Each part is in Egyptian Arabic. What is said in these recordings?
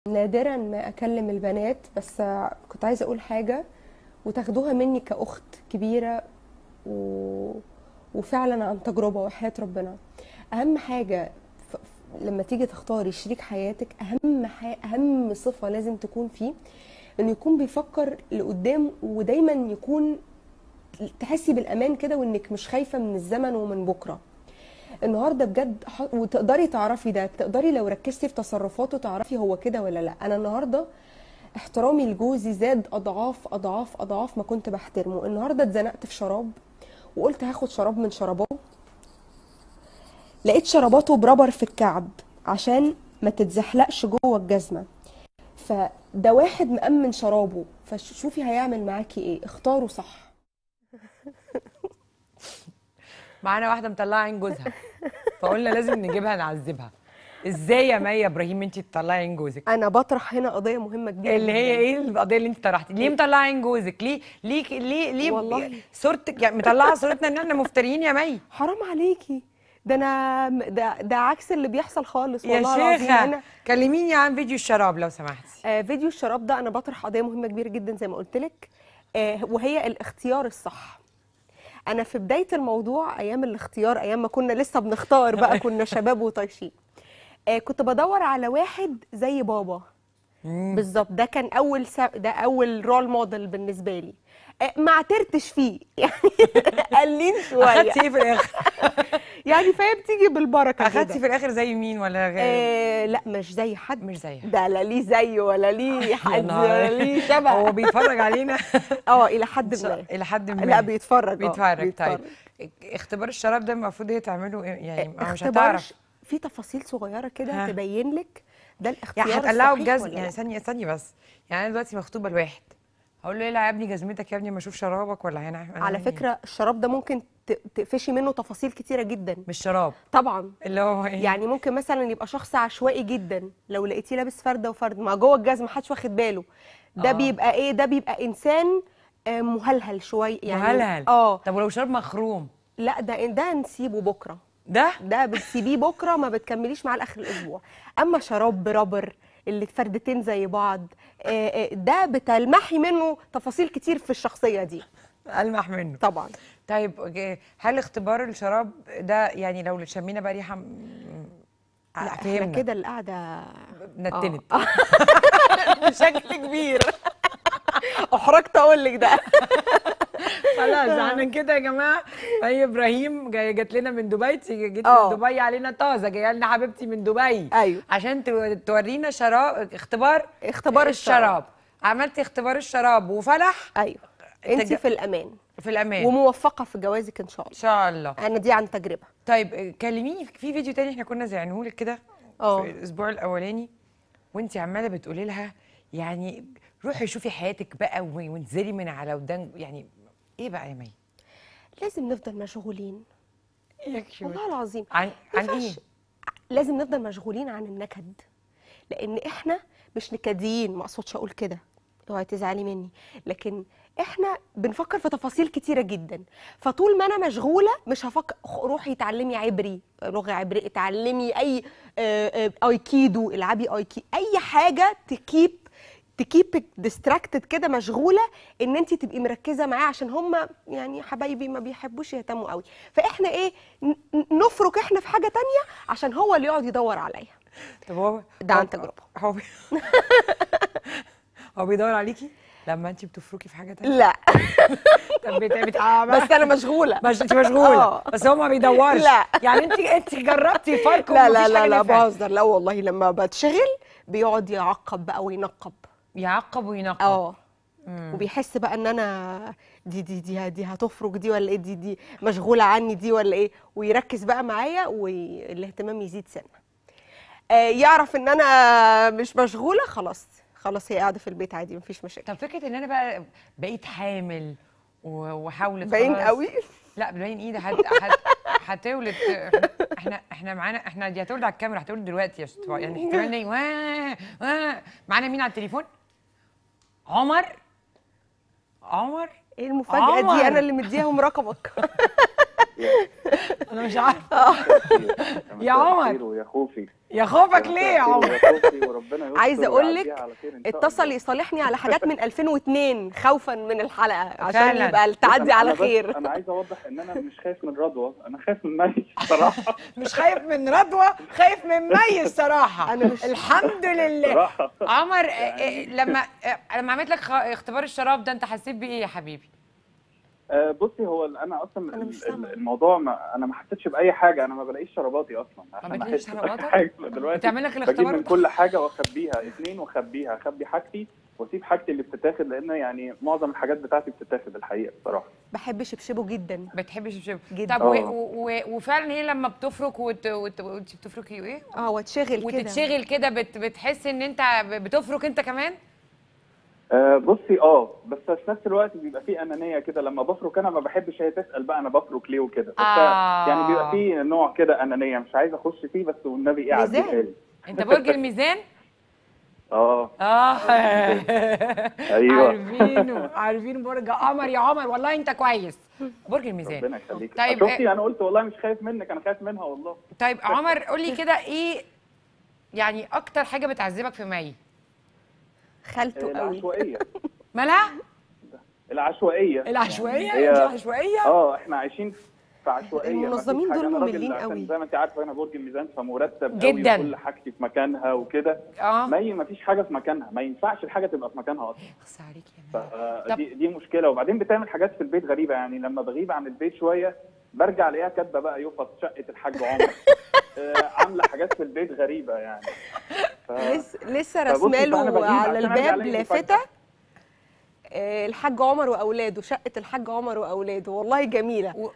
نادرا ما اكلم البنات بس كنت عايزه اقول حاجه وتاخدوها مني كاخت كبيره و... وفعلا عن تجربه وحياه ربنا اهم حاجه ف... لما تيجي تختاري شريك حياتك اهم ح... اهم صفه لازم تكون فيه انه يكون بيفكر لقدام ودايما يكون تحسي بالامان كده وانك مش خايفه من الزمن ومن بكره النهارده بجد ح... وتقدري تعرفي ده تقدري لو ركزتي في تصرفاته تعرفي هو كده ولا لا انا النهارده احترامي لجوزي زاد اضعاف اضعاف اضعاف ما كنت بحترمه النهارده اتزنقت في شراب وقلت هاخد شراب من شراباته لقيت شراباته بربر في الكعب عشان ما تتزحلقش جوه الجزمه فده واحد مأمن شرابه فشوفي هيعمل معاكي ايه اختاروا صح معانا واحده مطلعه عين جوزها فقلنا لازم نجيبها نعذبها ازاي يا مي يا ابراهيم انت تطلعي عين جوزك انا بطرح هنا قضيه مهمه كبيره اللي هي جداً. ايه القضيه اللي انت طرحتي ليه مطلعه عين جوزك ليه ليه ليه ليه والله. صورتك يعني مطلعه صورتنا ان احنا مفتريين يا مي حرام عليكي ده انا ده ده عكس اللي بيحصل خالص يا والله العظيم شيخه انا كلميني عن فيديو الشراب لو سمحتي آه فيديو الشراب ده انا بطرح قضيه مهمه كبيره جدا زي ما قلت لك آه وهي الاختيار الصح انا في بدايه الموضوع ايام الاختيار ايام ما كنا لسه بنختار بقى كنا شباب وطايشين آه كنت بدور على واحد زي بابا بالظبط ده كان اول سا... ده اول رول موديل بالنسبه لي آه ما عترتش فيه يعني قلين شويه اخدتي ايه في الاخر يعني فهي بتيجي بالبركه اخدتي كده في الاخر زي مين ولا غير آه لا مش زي حد مش زيها ده لا ليه زيه ولا ليه حد نهار. ولا ليه شبه هو بيتفرج علينا اه الى حد ما الى حد ما لا بيتفرج آه، بيتفرج طيب اختبار الشراب ده المفروض هي تعمله إيه؟ يعني ما مش اختبار هتعرف ش- في تفاصيل صغيره كده ها. تبين لك ده الاختيار يعني هتقلعوا الصحيح الجزم ولا يعني لا. ثانيه ثانيه بس يعني انا دلوقتي مخطوبه لواحد هقول له ايه يا ابني جزمتك يا ابني ما اشوف شرابك ولا هنا على فكره الشراب ده ممكن ت- تقفشي منه تفاصيل كتيره جدا مش شراب طبعا اللي هو ايه يعني ممكن مثلا يبقى شخص عشوائي جدا لو لقيتيه لابس فرده وفرد ما جوه الجزمه محدش واخد باله ده آه. بيبقى ايه ده بيبقى انسان آه، مهلهل شويه يعني مهلهل اه طب ولو شراب مخروم لا ده ده نسيبه بكره ده ده بتسيبيه بكره ما بتكمليش معاه لاخر الاسبوع اما شراب برابر اللي فردتين زي بعض آه، آه، ده بتلمحي منه تفاصيل كتير في الشخصيه دي المح منه طبعا طيب أوكي، هل اختبار الشراب ده يعني لو شمينا بقى ريحه م- لا احنا فهمنا كده القعده نتنت آه. بشكل كبير احرجت اقول لك ده خلاص احنا كده يا جماعه هي ابراهيم جاي جات لنا من دبي تيجي- جيت آه. من دبي علينا طازه جايه لنا حبيبتي من دبي ايوه عشان تو- تورينا شراب اختبار اختبار الشراب عملتي اختبار الشراب وفلح ايوه انت تج- في الامان في الامان وموفقه في جوازك ان شاء ان الله شاء الله انا دي عن تجربه طيب كلميني في فيديو تاني احنا كنا زعناه لك كده اه. في الاسبوع الاولاني وانت عماله بتقولي لها يعني روحي شوفي حياتك بقى و- وانزلي من على ودان يعني ايه بقى يا مي؟ لازم نفضل مشغولين يكشف والله العظيم عن عن ينفعش- ايه؟ لازم نفضل مشغولين عن النكد لان احنا مش نكديين ما اقصدش اقول كده اوعي تزعلي مني لكن احنا بنفكر في تفاصيل كتيره جدا فطول ما انا مشغوله مش هفكر خ- روحي اتعلمي عبري لغه عبري اتعلمي اي آه، آه، ايكيدو العبي ايكي اي حاجه تكيب تكيبك ديستراكتد كده مشغوله ان انت تبقي مركزه معاه عشان هم يعني حبايبي ما بيحبوش يهتموا قوي فاحنا ايه ن- ن- نفرك احنا في حاجه تانية عشان هو اللي يقعد يدور عليا طب هو ده عن هو- تجربة. هو بي- هو بيدور عليكي لما انت بتفركي في حاجه تانية لا طب بت... بت... آه بقى. بس انا مشغوله مش انت مشغوله آه. بس هو ما بيدورش لا. يعني انت انت جربتي فرق لا ومفيش لا لا حاجة لا نفعت. بهزر لا والله لما بتشغل بيقعد يعقب بقى وينقب يعقب وينقب اه وبيحس بقى ان انا دي دي دي دي هتفرج دي ولا ايه دي دي مشغوله عني دي ولا ايه ويركز بقى معايا والاهتمام يزيد سنه آه يعرف ان انا مش مشغوله خلاص خلاص هي قاعده في البيت عادي مفيش مشاكل طب فكره ان انا بقى بقيت حامل و- وحاولت باين خلاص- قوي لا باين ايه ده هت- هت- هتولد احنا احنا معانا احنا دي هتولد على الكاميرا هتولد دلوقتي يا ست يعني احتمال إن- واه واه معانا مين على التليفون؟ عمر عمر ايه المفاجاه عمر. دي انا اللي مديهم رقمك انا مش عارفه يا عمر. ويا خوفي يا خوفك ليه يا عمر يا خوفي وربنا يستر عايزه اقول لك ويعديها على خير إن شاء اتصل الله. يصالحني على حاجات من 2002 خوفا من الحلقه عشان فعلاً. يبقى بص، التعدي أنا- على أنا بس- خير انا عايز اوضح ان انا مش خايف من رضوى انا خايف من مي بصراحه مش خايف من رضوى خايف من مي الصراحه أنا مش- الحمد لله بصراحه عمر آه، آه، لما آه، لما عملت لك خ- اختبار الشراب ده انت حسيت بايه يا حبيبي آه، بصي هو ال- انا اصلا أنا مش ال- سامعة. الموضوع ما انا ما حسيتش باي حاجه انا ما بلاقيش شراباتي اصلا عشان بتلاقيش أحس بأي شراباتك؟ حاجة. دلوقتي بتعمل لك بجيب الاختبار من ده؟ كل حاجه واخبيها اتنين واخبيها اخبي حاجتي واسيب حاجتي اللي بتتاخد لان يعني معظم الحاجات بتاعتي بتتاخد الحقيقه بصراحه بحب شبشبه جدا بتحبش الشبشب جداً. طب و... آه. و... و... وفعلا هي لما بتفرك وت... وت... وانت بتفركي ايه اه واتشغل كده وتتشغل كده بت... بتحس ان انت ب- بتفرك انت كمان أه بصي اه بس في نفس الوقت بيبقى في انانيه كده لما بفرك انا ما بحبش هي تسال بقى انا بفرك ليه وكده بس آه. يعني بيبقى في نوع كده انانيه مش عايز اخش فيه بس والنبي ايه ميزان. عديها لي انت برج الميزان اه اه ايوه عارفينه عارفين برج قمر يا عمر والله انت كويس برج الميزان ربنا يخليك طيب، شفتي انا قلت والله مش خايف منك انا خايف منها والله طيب عمر قول لي كده ايه يعني اكتر حاجه بتعذبك في مي خالته قوي العشوائيه مالها العشوائيه العشوائيه يعني انت هي- عشوائيه اه احنا عايشين في عشوائيه مفيش المنظمين حاجة. دول أنا راجل مملين عشان قوي. زي ما انت عارفه انا برج الميزان فمرتب جداً. قوي وكل حاجتي في مكانها وكده اه مي مفيش حاجه في مكانها ما ينفعش الحاجه تبقى في مكانها اصلا اخص عليك يا مي ف- طب- دي دي مشكله وبعدين بتعمل حاجات في البيت غريبه يعني لما بغيب عن البيت شويه برجع الاقيها كاتبه بقى يفط شقه الحاج عمر آه، عامله حاجات في البيت غريبه يعني ف... لسه لسه فبصي، فأنا رسماله بجيب على عشان أرجع الباب ألاقي لافته مفاجأة. آه، الحاج عمر واولاده شقه الحاج عمر واولاده والله جميله و-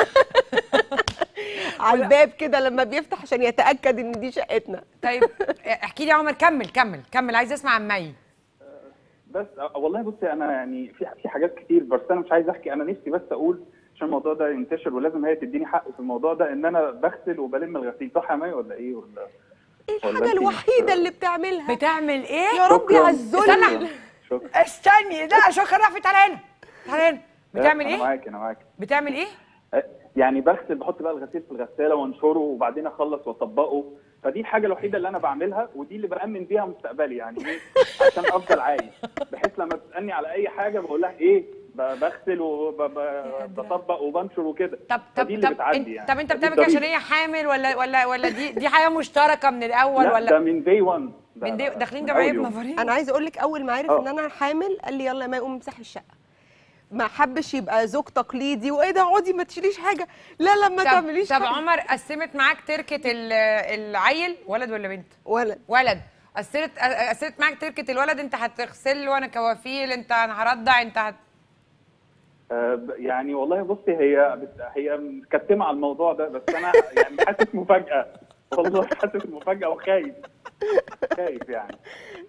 على الباب كده لما بيفتح عشان يتاكد ان دي شقتنا طيب احكي لي يا عمر كمل كمل كمل عايز اسمع عن مي بس آه، والله بصي انا يعني في في حاجات كتير بس انا مش عايز احكي انا نفسي بس اقول عشان الموضوع ده ينتشر ولازم هي تديني حق في الموضوع ده ان انا بغسل وبلم الغسيل صح يا مي ولا ايه ولا ولا الحاجه أنتي الوحيده مش- اللي بتعملها بتعمل ايه يا رب شكراً. يعزني استنى. شكرا استني لا شكرا رافي تعالى هنا تعالى هنا بتعمل انا ايه معاك انا معاك بتعمل ايه يعني بغسل بحط بقى الغسيل في الغساله وانشره وبعدين اخلص واطبقه فدي الحاجه الوحيده اللي انا بعملها ودي اللي بامن بيها مستقبلي يعني ايه عشان افضل عايش بحيث لما تسالني على اي حاجه بقول لها ايه ب- بغسل وبطبق وبنشر وكده طب طب فدي اللي طب بتعدي انت يعني طب انت فدي بتعمل كده عشان الضريبة. هي حامل ولا ولا ولا دي دي حياه مشتركه من الاول لا ولا ده من دي 1 من دي داخلين من جمعيه أول يوم. بنفرين انا عايزه اقول لك اول ما عرف آه. ان انا حامل قال لي يلا ما يقوم امسح الشقه ما حبش يبقى زوج تقليدي وايه ده اقعدي ما تشيليش حاجه لا لا ما طب, تعمليش طب حاجة. عمر قسمت معاك تركه ال- العيل ولد ولا بنت ولد ولد قسمت قسمت معاك تركه الولد انت هتغسل وانا كوافيل انت انا هرضع انت هت... آه، ب- يعني والله بصي هي بت- هي مكتمه على الموضوع ده بس انا يعني حاسس مفاجاه والله حاسس مفاجاه وخايف خايف يعني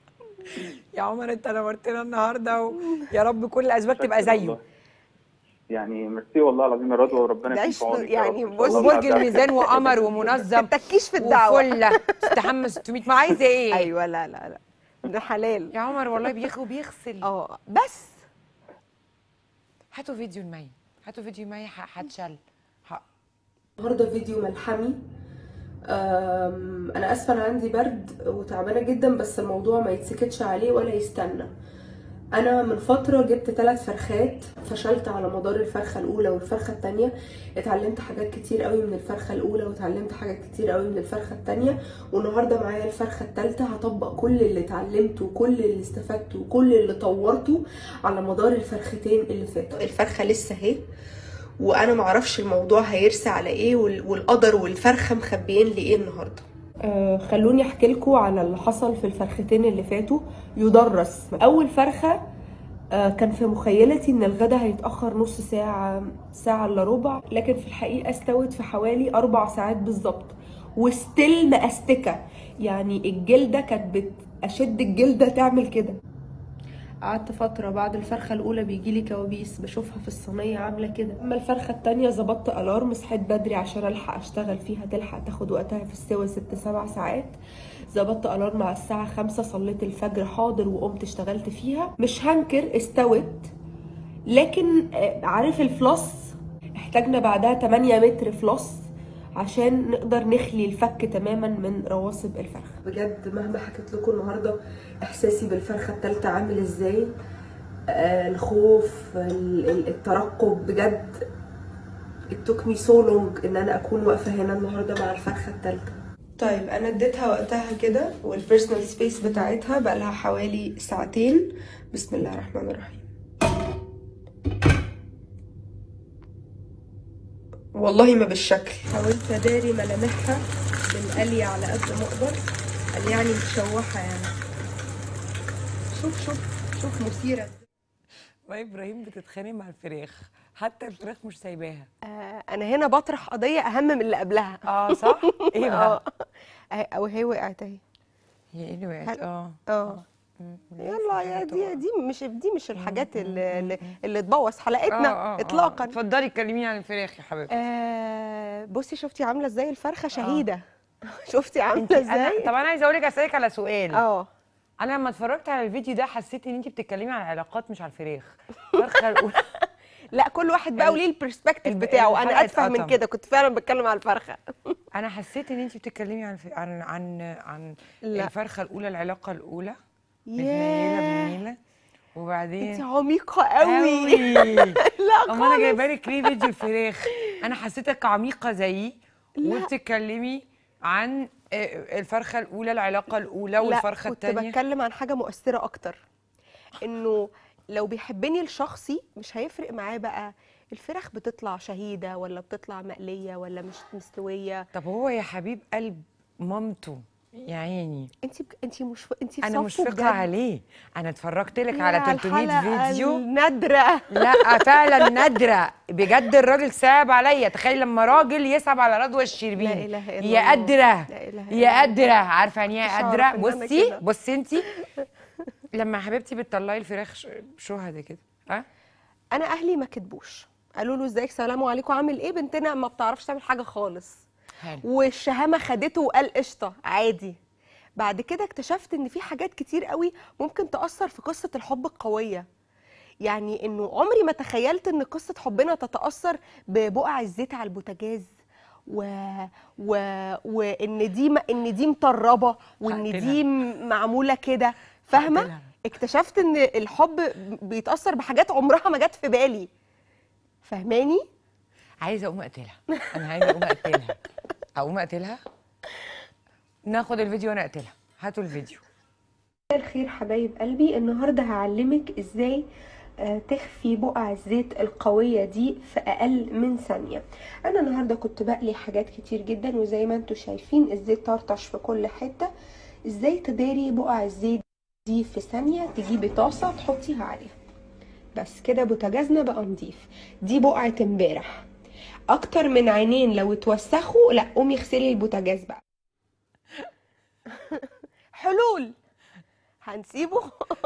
يا عمر انت نورتنا النهارده ويا رب كل الازواج تبقى شكراً زيه والله. يعني ميرسي والله العظيم يا رضوى وربنا ده يكون عيش في عونك يا يعني رب. بص والله برج العظيم. الميزان وقمر ومنظم تتكيش في الدعوه وفله تستحمى 600 ما عايزه ايه ايوه لا لا لا ده حلال يا عمر والله بيخ وبيغسل اه بس هاتوا فيديو المي هاتوا فيديو مي ح- هتشل ه- النهارده فيديو ملحمي أم، انا اسفه انا عندي برد وتعبانه جدا بس الموضوع ما يتسكتش عليه ولا يستنى انا من فتره جبت ثلاث فرخات فشلت على مدار الفرخه الاولى والفرخه الثانيه اتعلمت حاجات كتير قوي من الفرخه الاولى واتعلمت حاجات كتير قوي من الفرخه الثانيه والنهارده معايا الفرخه الثالثه هطبق كل اللي اتعلمته وكل اللي استفدته وكل اللي طورته على مدار الفرختين اللي فاتوا الفرخه لسه اهي وانا معرفش الموضوع هيرسى على ايه وال- والقدر والفرخه مخبيين لي ايه النهارده آه خلوني احكي لكم على اللي حصل في الفرختين اللي فاتوا يدرس اول فرخه آه كان في مخيلتي ان الغدا هيتاخر نص ساعه ساعه الا ربع لكن في الحقيقه استوت في حوالي اربع ساعات بالظبط وستيل مأستكه يعني الجلده كانت بت اشد الجلده تعمل كده قعدت فترة بعد الفرخة الأولى بيجيلي كوابيس بشوفها في الصينية عاملة كده أما الفرخة التانية ظبطت ألارم صحيت بدري عشان ألحق أشتغل فيها تلحق تاخد وقتها في السوا ست سبع ساعات ظبطت ألارم على الساعة خمسة صليت الفجر حاضر وقمت اشتغلت فيها مش هنكر استوت لكن آه، عارف الفلوس احتاجنا بعدها 8 متر فلوس عشان نقدر نخلي الفك تماما من رواسب الفرخه بجد مهما حكيت لكم النهارده احساسي بالفرخه الثالثه عامل ازاي آه الخوف ال- ال- الترقب بجد it took me so long ان انا اكون واقفه هنا النهارده مع الفرخه الثالثه طيب انا اديتها وقتها كده والبيرسونال سبيس بتاعتها بقى لها حوالي ساعتين بسم الله الرحمن الرحيم والله ما بالشكل حاولت اداري ملامحها بالقلي على قد ما اقدر قال يعني متشوحه يعني شوف شوف شوف مثيره ما ابراهيم بتتخانق مع الفراخ حتى الفراخ مش سايباها آه انا هنا بطرح قضيه اهم من اللي قبلها اه صح ايه اه بقى أهي- او هي وقعت اهي هي ايه اللي وقعت هل- اه اه مم. يلا يا دي تقع. دي مش دي مش الحاجات اللي, اللي- اللي تبوظ حلقتنا آه، آه، آه. اطلاقا اتفضلي كلميني عن الفراخ يا حبيبتي آه بصي شفتي عامله ازاي الفرخه شهيده شفتي عامله انا ازاي طب انا عايزه اقول لك اسالك على سؤال اه انا لما اتفرجت على الفيديو ده حسيت ان انت بتتكلمي عن العلاقات مش على الفراخ الفرخه الاولى لا كل واحد بقى ال- وليه البرسبكتيف الب- بتاعه انا الحلقة اتفه من اتقطم. كده كنت فعلا بتكلم على الفرخه انا حسيت ان انت بتتكلمي عن الف- عن عن عن لا. الفرخه الاولى العلاقه الاولى ياه متنيله بنيله انت وبعدين عميقه قوي قوي لا اما انا خالص جايبه لك ليه فيديو الفراخ انا حسيتك عميقه زيي لا. وبتتكلمي عن آه، الفرخه الاولى العلاقه الاولى لا والفرخه كنت الثانيه بتكلم عن حاجه مؤثره اكتر انه لو بيحبني لشخصي مش هيفرق معاه بقى الفراخ بتطلع شهيده ولا بتطلع مقليه ولا مش مستويه طب هو يا حبيب قلب مامته يا عيني انت بك... انت مش ف... انت في انا مش صفه فاقه بجد. عليه انا اتفرجت لك على يا 300 الحلقة فيديو النادره لا فعلا نادره بجد الراجل صعب عليا تخيل لما راجل يصعب على رضوى الشربيني لا إله إلا يا الله. قادره لا إله إلا يا الله. قادره عارفه يعني ايه مش قادره هعرف إن أنا بصي كده. بصي انت لما حبيبتي بتطلعي الفراخ ش- شهدة كده ها انا اهلي ما كتبوش قالوا له ازيك سلام عليكم عامل ايه بنتنا ما بتعرفش تعمل حاجه خالص حلو والشهامه خدته وقال قشطه عادي بعد كده اكتشفت ان في حاجات كتير قوي ممكن تاثر في قصه الحب القويه يعني انه عمري ما تخيلت ان قصه حبنا تتاثر ببقع الزيت على البوتاجاز و... و... وان دي م... ان دي مطربه وان هقتلها. دي م- معموله كده فاهمه هقتلها. اكتشفت ان الحب بيتاثر بحاجات عمرها ما جت في بالي فاهماني عايزه اقوم اقتلها انا عايزه اقوم اقتلها اقوم اقتلها ناخد الفيديو وانا اقتلها هاتوا الفيديو الخير حبايب قلبي النهارده هعلمك ازاي آه، تخفي بقع الزيت القوية دي في أقل من ثانية أنا النهاردة كنت بقلي حاجات كتير جدا وزي ما انتوا شايفين الزيت طرطش في كل حتة ازاي تداري بقع الزيت دي في ثانية تجيبي طاسة تحطيها عليها بس كده بوتاجازنا بقى نضيف دي بقعة امبارح أكتر من عينين لو اتوسخوا لا قومي اغسلي البوتاجاز بقى حلول هنسيبه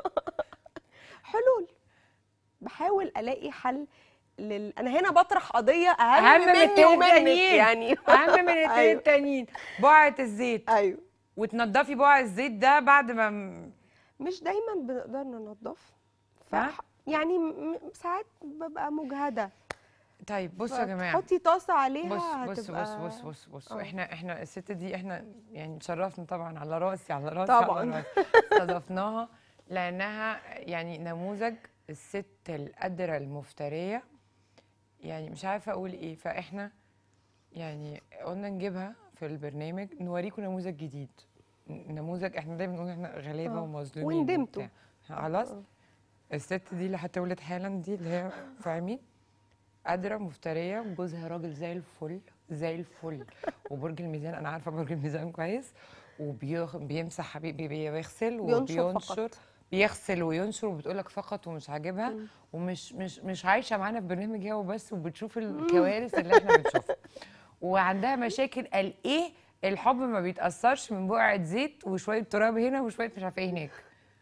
حلول بحاول الاقي حل لل... انا هنا بطرح قضيه اهم, اهم من مني التانيين ومنك التانيين. يعني اهم من الاتنين أيوة. التانيين بقعه الزيت ايوه وتنضفي بقع الزيت ده بعد ما م- مش دايما بنقدر ننضف ف... صح؟ يعني م... م- ساعات ببقى مجهده طيب بصوا يا جماعه تحطي طاسه عليها بص بص هتبقى بص بص بص بص آه. احنا احنا الست دي احنا يعني تشرفنا طبعا على راسي على راسي طبعاً. على راسي استضفناها لانها يعني نموذج الست القادره المفتريه يعني مش عارفه اقول ايه فاحنا يعني قلنا نجيبها في البرنامج نوريكم نموذج جديد ن- نموذج احنا دايما بنقول احنا غلابه آه. ومظلومين وندمتوا. وبتاع. خلاص الست دي اللي هتولد حالا دي اللي هي فاهمين قادره مفتريه جوزها راجل زي الفل زي الفل وبرج الميزان انا عارفه برج الميزان كويس وبيمسح حبيبي بيغسل بينشر وبينشر فقط. بيغسل وينشر وبتقول لك فقط ومش عاجبها ومش مش مش عايشه معانا في برنامج هي وبس وبتشوف الكوارث اللي احنا بنشوفها وعندها مشاكل قال ايه الحب ما بيتاثرش من بقعه زيت وشويه تراب هنا وشويه مش عارفه ايه هناك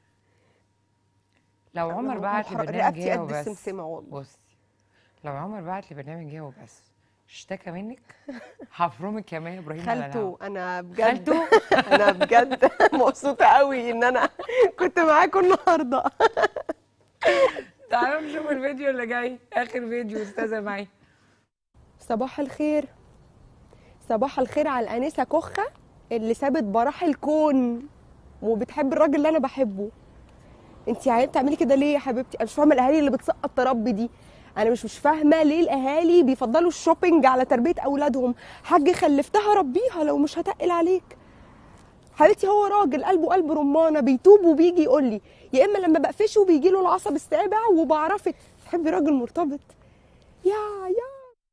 لو عمر أنا بعت لي محر- برنامج رقبتي هي قد وبس السمسمة والله. بصي لو عمر بعت لي برنامج هي وبس اشتكى منك هفرمك يا مايا ابراهيم على خالته الهوا. انا بجد خالته؟ انا بجد مبسوطه قوي ان انا كنت معاكم النهارده تعالوا نشوف الفيديو اللي جاي اخر فيديو استاذه معي صباح الخير صباح الخير على الانسه كخه اللي سابت براح الكون وبتحب الراجل اللي انا بحبه انت عايزه تعملي كده ليه يا حبيبتي انا مش فاهمه الاهالي اللي بتسقط تربي دي انا مش مش فاهمه ليه الاهالي بيفضلوا الشوبينج على تربيه اولادهم حاج خلفتها ربيها لو مش هتقل عليك حبيبتي هو راجل قلبه قلب رمانه بيتوب وبيجي يقول لي يا اما لما بقفشه بيجي له العصب السابع وبعرفك تحبي راجل مرتبط يا يا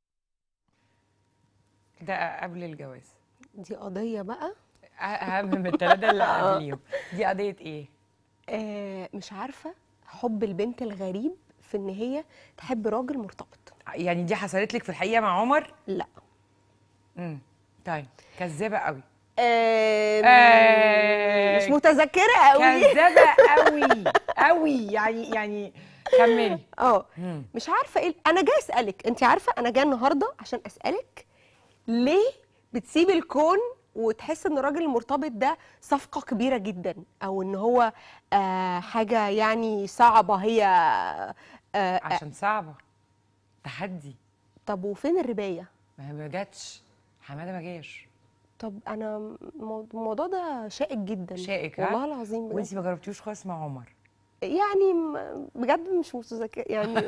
ده قبل الجواز دي قضيه بقى اهم من الثلاثه اللي قبليهم دي قضيه ايه آه مش عارفه حب البنت الغريب في ان هي تحب راجل مرتبط يعني دي حصلت لك في الحقيقه مع عمر لا امم طيب كذابه قوي آه آه. مش متذكره قوي كذابه قوي قوي يعني يعني كملي اه مم. مش عارفه ايه انا جاي اسالك انت عارفه انا جايه النهارده عشان اسالك ليه بتسيب الكون وتحس ان الراجل المرتبط ده صفقه كبيره جدا او ان هو آه حاجه يعني صعبه هي آه عشان صعبه تحدي طب وفين الربايه ما هي ما جاتش حماده ما جاش طب انا مو- الموضوع ده شائك جدا شائك، ها؟ والله العظيم بجد. وانت ما جربتيوش خالص مع عمر يعني م- بجد مش متذكره يعني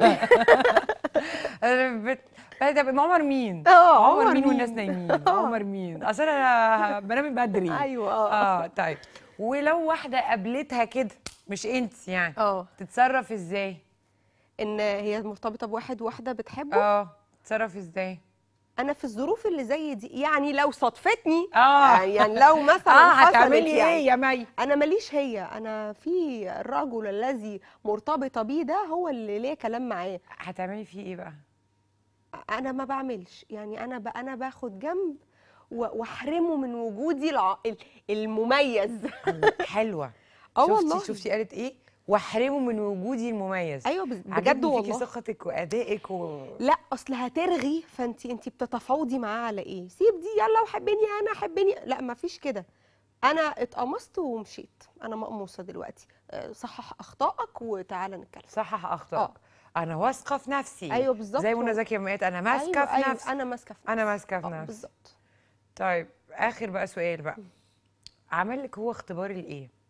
أنا بت... طب عمر مين؟ اه عمر عمر مين مين؟ والناس نايمين؟ عمر مين؟ اصل انا بنام من بدري ايوه اه اه طيب ولو واحده قابلتها كده مش انت يعني اه تتصرف ازاي؟ ان هي مرتبطه بواحد واحده بتحبه اه تتصرف ازاي؟ انا في الظروف اللي زي دي يعني لو صدفتني اه يعني, يعني لو مثلا اه حصلت هتعملي يعني ايه يا مي؟ انا ماليش هي انا في الرجل الذي مرتبطه بيه ده هو اللي ليه كلام معاه هتعملي فيه ايه بقى؟ انا ما بعملش يعني انا ب... انا باخد جنب و- واحرمه من وجودي الع... ال- المميز حلوه اه شفتي والله شفتي قالت ايه؟ واحرمه من وجودي المميز ايوه بز- بجد عجبني فيكي والله ثقتك وادائك و... لا اصل هترغي فانت انت بتتفاوضي معاه على ايه سيب دي يلا وحبني انا حبني لا ما فيش كده انا اتقمصت ومشيت انا مقموصه دلوقتي أه، صحح اخطائك وتعالى نتكلم صحح اخطائك انا واثقه في نفسي ايوه بالظبط زي منى زكي ما قالت انا ماسكه أيوة في أيوة نفسي انا ماسكه في انا نفسي. ماسكه في آه، نفسي بالظبط طيب اخر بقى سؤال بقى عمل لك هو اختبار الايه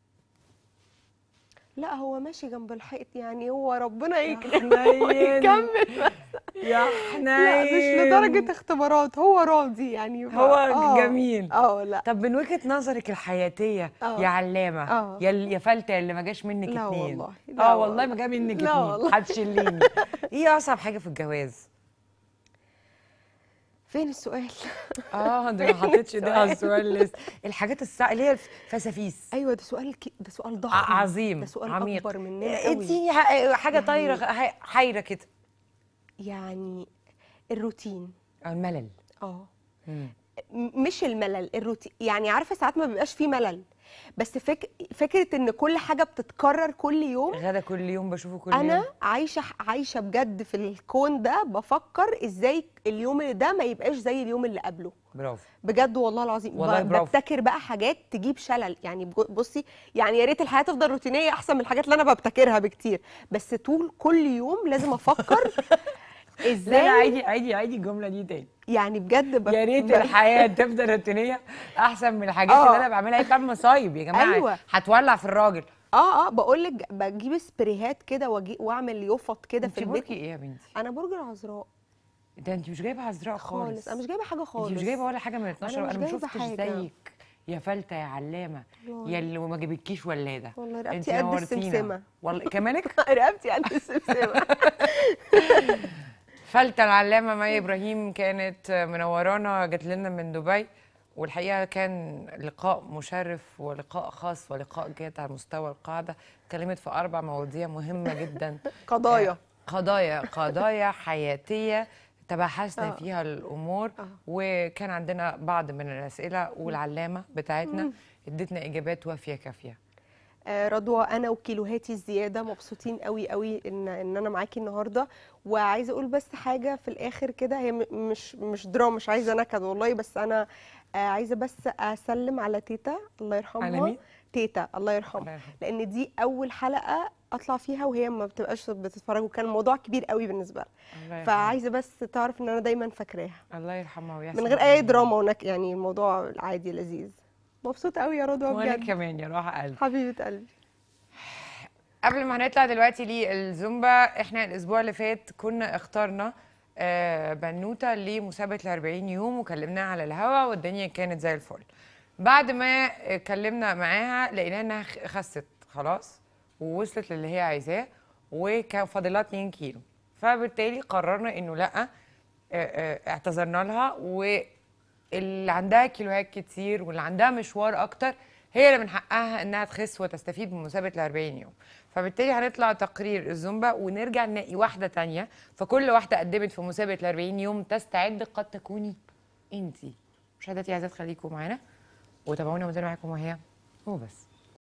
لا هو ماشي جنب الحيط يعني هو ربنا يا يكرمه حنين. ويكمل يا لا مش لدرجه اختبارات هو راضي يعني ف- هو آه. جميل اه لا طب من وجهه نظرك الحياتيه آه. يا علامه آه. يا يا فلته اللي ما جاش منك لا اتنين والله، لا اه والله والله. ما جا منك لا اتنين والله. هتشليني ايه اصعب حاجه في الجواز فين السؤال اه ده ما حطيتش ده على السؤال لسه الحاجات الصعبه اللي هي الفسافيس ايوه ده سؤال ك... ده سؤال ضخم ع- عظيم ده سؤال عميق اكبر مننا قوي اديني ح- حاجه طايره ح- حايره كده يعني الروتين أو الملل اه مم. م- مش الملل الروتين يعني عارفه ساعات ما بيبقاش فيه ملل بس فك... فكره ان كل حاجه بتتكرر كل يوم غدا كل يوم بشوفه كل انا يوم عايشه عايشه بجد في الكون ده بفكر ازاي اليوم اللي ده ما يبقاش زي اليوم اللي قبله برافو بجد والله العظيم والله ب- برافو. ببتكر بقى حاجات تجيب شلل يعني بج- بصي يعني يا ريت الحياه تفضل روتينيه احسن من الحاجات اللي انا ببتكرها بكتير بس طول كل يوم لازم افكر لا لا ازاي عادي عادي عادي الجمله دي تاني يعني بجد ب... يا ريت ب- الحياه تفضل روتينيه احسن من الحاجات آه. اللي انا بعملها هي بتعمل مصايب يا جماعه أيوة. هتولع في الراجل اه اه بقول لك بجيب سبريهات كده واجي واعمل يفط كده في انت البيت بركي ايه يا بنتي انا برج العذراء ده انت مش جايبه عذراء خالص خالص انا مش جايبه حاجه خالص انت مش جايبه ولا حاجه من 12 مش انا ما جايبة شفتش حاجة. زيك يا فلته يا علامه والله. يا اللي ما جابتكيش ولاده والله انت رقبتي قد نورتينا. السمسمه والله كمانك رقبتي قد السمسمه فلتة العلامة مي إبراهيم كانت منورانا جات لنا من دبي والحقيقة كان لقاء مشرف ولقاء خاص ولقاء جاد على مستوى القاعدة اتكلمت في أربع مواضيع مهمة جدا قضايا قضايا قضايا حياتية تبحثنا آه. فيها الأمور آه. وكان عندنا بعض من الأسئلة والعلامة بتاعتنا ادتنا إجابات وافية كافية آه، رضوى انا وكيلوهاتي الزياده مبسوطين قوي قوي ان ان انا معاكي النهارده وعايزه اقول بس حاجه في الاخر كده هي م- مش مش دراما مش عايزه نكد والله بس انا آه، عايزه بس اسلم على تيتا الله على يرحمها مين؟ تيتا الله يرحمها الله يرحمها. لان دي اول حلقه اطلع فيها وهي ما بتبقاش بتتفرج وكان الموضوع كبير قوي بالنسبه لها الله يرحمها. فعايزه بس تعرف ان انا دايما فاكراها الله يرحمها ويحسن من غير اي دراما ونك يعني الموضوع عادي لذيذ مبسوطه قوي يا رضوى وانا بجد كمان يا روح قلبي حبيبه قلبي قبل ما هنطلع دلوقتي للزومبا احنا الاسبوع اللي فات كنا اخترنا آه، بنوته لمسابقه ال 40 يوم وكلمناها على الهوا والدنيا كانت زي الفل بعد ما اتكلمنا معاها لقينا انها خ- خست خلاص ووصلت للي هي عايزاه وكان فاضلها 2 كيلو فبالتالي قررنا انه لا آه، آه، اعتذرنا لها واللي عندها كيلوهات كتير واللي عندها مشوار اكتر هي اللي من حقها انها تخس وتستفيد من مسابقه ال 40 يوم فبالتالي هنطلع تقرير الزومبا ونرجع نلاقي واحده تانية فكل واحده قدمت في مسابقه ال 40 يوم تستعد قد تكوني انتي مشاهداتي عايزات خليكم معانا وتابعونا وزي معاكم وهي هو بس